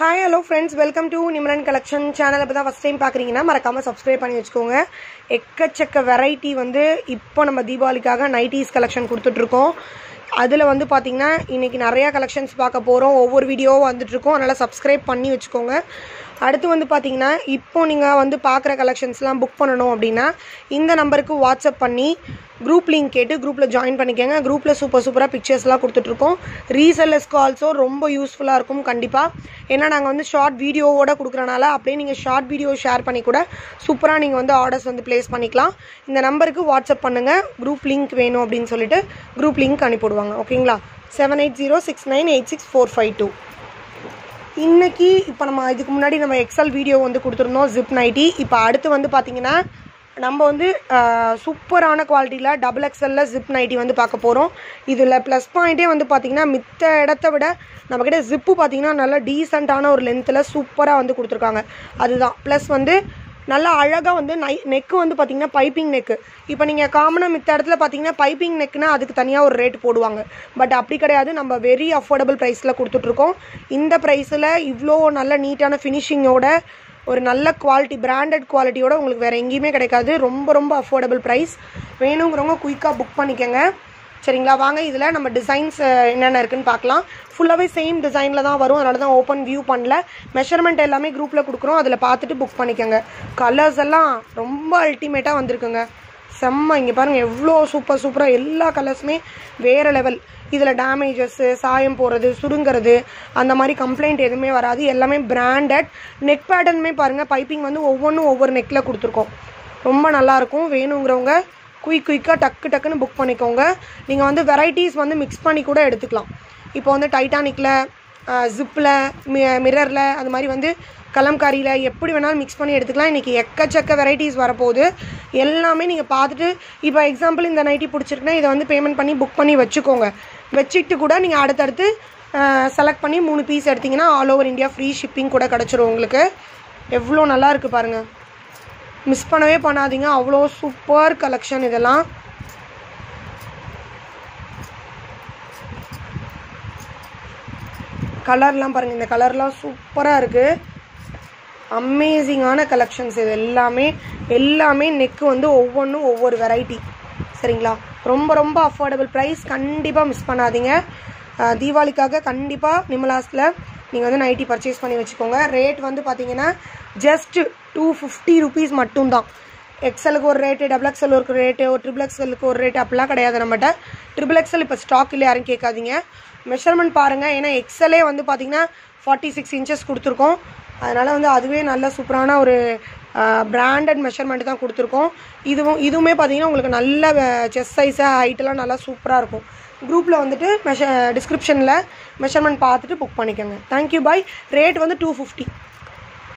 hi hello friends welcome to Nimran collection channel இப்போ தான் first time பார்க்குறீங்கன்னா மறக்காமல் சப்ஸ்கிரைப் பண்ணி வச்சுக்கோங்க எக்கச்சக்க வெரைட்டி வந்து இப்போ நம்ம தீபாவளிக்காக நைட்டிஸ் கலெக்ஷன் கொடுத்துட்ருக்கோம் அதில் வந்து பார்த்திங்கன்னா இன்றைக்கி நிறையா கலெக்ஷன்ஸ் பார்க்க போகிறோம் ஒவ்வொரு வீடியோவும் வந்துட்டுருக்கோம் அதனால் சப்ஸ்கிரைப் பண்ணி வச்சுக்கோங்க அடுத்து வந்து பார்த்தீங்கன்னா இப்போ நீங்கள் வந்து பார்க்குற கலெக்ஷன்ஸ்லாம் புக் பண்ணணும் அப்படின்னா இந்த நம்பருக்கு வாட்ஸ்அப் பண்ணி குரூப் லிங்க் கேட்டு குரூப்பில் ஜாயின் பண்ணிக்கோங்க குரூப்பில் சூப்பர் சூப்பராக பிக்சர்ஸ்லாம் கொடுத்துட்ருக்கோம் ரீசெல்லர்ஸ்க்கு ஆல்சோ ரொம்ப யூஸ்ஃபுல்லாக இருக்கும் கண்டிப்பாக ஏன்னா நாங்கள் வந்து ஷார்ட் வீடியோவோட கொடுக்குறனால அப்படியே நீங்கள் ஷார்ட் வீடியோ ஷேர் பண்ணி கூட சூப்பராக நீங்கள் வந்து ஆர்டர்ஸ் வந்து ப்ளேஸ் பண்ணிக்கலாம் இந்த நம்பருக்கு வாட்ஸ்அப் பண்ணுங்கள் குரூப் லிங்க் வேணும் அப்படின்னு சொல்லிட்டு குரூப் லிங்க் அனுப்பிவிடுவாங்க ஓகேங்களா seven eight zero six nine eight six four five two இன்னைக்கு இப்போ நம்ம இதுக்கு முன்னாடி நம்ம எக்ஸல் வீடியோ வந்து கொடுத்துருந்தோம் ஜிப் நைட்டி இப்போ அடுத்து வந்து பார்த்தீங்கன்னா நம்ம வந்து சூப்பரான குவாலிட்டியில் டபுள் எக்ஸலில் ஜிப் நைட்டி வந்து பார்க்க போகிறோம் இதில் ப்ளஸ் பாயிண்ட்டே வந்து பார்த்திங்கன்னா மித்த இடத்த விட நம்மக்கிட்ட ஜிப்பு பார்த்திங்கன்னா நல்லா டீசெண்டான ஒரு லென்த்தில் சூப்பராக வந்து கொடுத்துருக்காங்க அதுதான் ப்ளஸ் வந்து நல்லா அழகாக வந்து நை நெக்கு வந்து பார்த்திங்கன்னா பைப்பிங் நெக்கு இப்போ நீங்கள் காமனாக மித்த இடத்துல பார்த்தீங்கன்னா பைப்பிங் நெக்குனா அதுக்கு தனியாக ஒரு ரேட் போடுவாங்க பட் அப்படி கிடையாது நம்ம வெரி அஃபோர்டபுள் ப்ரைஸில் கொடுத்துட்ருக்கோம் இந்த ப்ரைஸில் இவ்வளோ நல்ல நீட்டான ஃபினிஷிங்கோட ஒரு நல்ல குவாலிட்டி பிராண்டட் குவாலிட்டியோட உங்களுக்கு வேறு எங்கேயுமே கிடைக்காது ரொம்ப ரொம்ப அஃபோர்டபுள் ப்ரைஸ் வேணுங்கிறவங்க குயிக்காக புக் பண்ணிக்கோங்க சரிங்களா வாங்க இதில் நம்ம டிசைன்ஸ் என்னென்ன இருக்குன்னு பார்க்கலாம் ஃபுல்லாகவே சேம் டிசைனில் தான் வரும் அதனால தான் ஓப்பன் வியூ பண்ணல மெஷர்மெண்ட் எல்லாமே குரூப்பில் கொடுக்குறோம் அதில் பார்த்துட்டு புக் பண்ணிக்கோங்க கலர்ஸ் எல்லாம் ரொம்ப அல்டிமேட்டாக வந்திருக்குங்க செம்ம இங்கே பாருங்கள் எவ்வளோ சூப்பர் சூப்பராக எல்லா கலர்ஸுமே வேறு லெவல் இதில் டேமேஜஸ்ஸு சாயம் போகிறது சுருங்கிறது அந்த மாதிரி கம்ப்ளைண்ட் எதுவுமே வராது எல்லாமே பிராண்டட் நெக் பேட்டர்னுமே பாருங்கள் பைப்பிங் வந்து ஒவ்வொன்றும் ஒவ்வொரு நெக்கில் கொடுத்துருக்கோம் ரொம்ப நல்லாயிருக்கும் வேணுங்கிறவங்க குயிக் குயிக்காக டக்கு டக்குன்னு புக் பண்ணிக்கோங்க நீங்கள் வந்து வெரைட்டிஸ் வந்து மிக்ஸ் பண்ணி கூட எடுத்துக்கலாம் இப்போ வந்து டைட்டானிக்கில் ஜிப்பில் மி மிரரில் அது மாதிரி வந்து கலம்காரியில் எப்படி வேணாலும் மிக்ஸ் பண்ணி எடுத்துக்கலாம் இன்றைக்கி எக்கச்சக்க வெரைட்டிஸ் வரப்போகுது எல்லாமே நீங்கள் பார்த்துட்டு இப்போ எக்ஸாம்பிள் இந்த நைட்டி பிடிச்சிருக்குன்னா இதை வந்து பேமெண்ட் பண்ணி புக் பண்ணி வச்சுக்கோங்க வச்சுக்கிட்டு கூட நீங்கள் அடுத்தடுத்து செலக்ட் பண்ணி மூணு பீஸ் எடுத்திங்கன்னா all over India free shipping கூட கிடச்சிரும் உங்களுக்கு எவ்வளோ நல்லா இருக்குது பாருங்கள் மிஸ் பண்ணவே பண்ணாதீங்க அவ்வளோ சூப்பர் கலெக்ஷன் இதெல்லாம் கலர்லாம் பாருங்கள் இந்த கலர்லாம் சூப்பராக இருக்குது அமேசிங்கான கலெக்ஷன்ஸ் இது எல்லாமே எல்லாமே நெக்கு வந்து ஒவ்வொன்றும் ஒவ்வொரு வெரைட்டி சரிங்களா ரொம்ப ரொம்ப அஃபோர்டபுள் ப்ரைஸ் கண்டிப்பாக மிஸ் பண்ணாதீங்க தீபாவளிக்காக கண்டிப்பாக நிமலாஸில் நீங்கள் வந்து நைட்டி பர்ச்சேஸ் பண்ணி வச்சுக்கோங்க ரேட் வந்து பார்த்தீங்கன்னா ஜஸ்ட் டூ ஃபிஃப்டி ருபீஸ் மட்டும்தான் எக்ஸலுக்கு ஒரு ரேட்டு டபுள் எக்ஸல் ஒரு ரேட்டு ஒரு ட்ரிபிள் எக்ஸலுக்கு ஒரு ரேட்டு அப்படிலாம் கிடையாது நம்மகிட்ட ட்ரிபிள் எக்ஸல் இப்போ ஸ்டாக் இல்லை யாரும் கேட்காதீங்க மெஷர்மெண்ட் பாருங்கள் ஏன்னா எக்ஸலே வந்து பார்த்தீங்கன்னா ஃபார்ட்டி சிக்ஸ் இன்ச்சஸ் கொடுத்துருக்கோம் அதனால் வந்து அதுவே நல்ல சூப்பரான ஒரு பிராண்டட் மெஷர்மெண்ட் தான் கொடுத்துருக்கோம் இதுவும் இதுவுமே பார்த்தீங்கன்னா உங்களுக்கு நல்ல செஸ் சைஸு ஹைட்டெல்லாம் நல்லா சூப்பராக இருக்கும் குரூப்பில் வந்துட்டு மெஷ டிஸ்கிரிப்ஷனில் மெஷர்மெண்ட் பார்த்துட்டு புக் பண்ணிக்கோங்க தேங்க்யூ பாய் ரேட் வந்து டூ ஃபிஃப்டி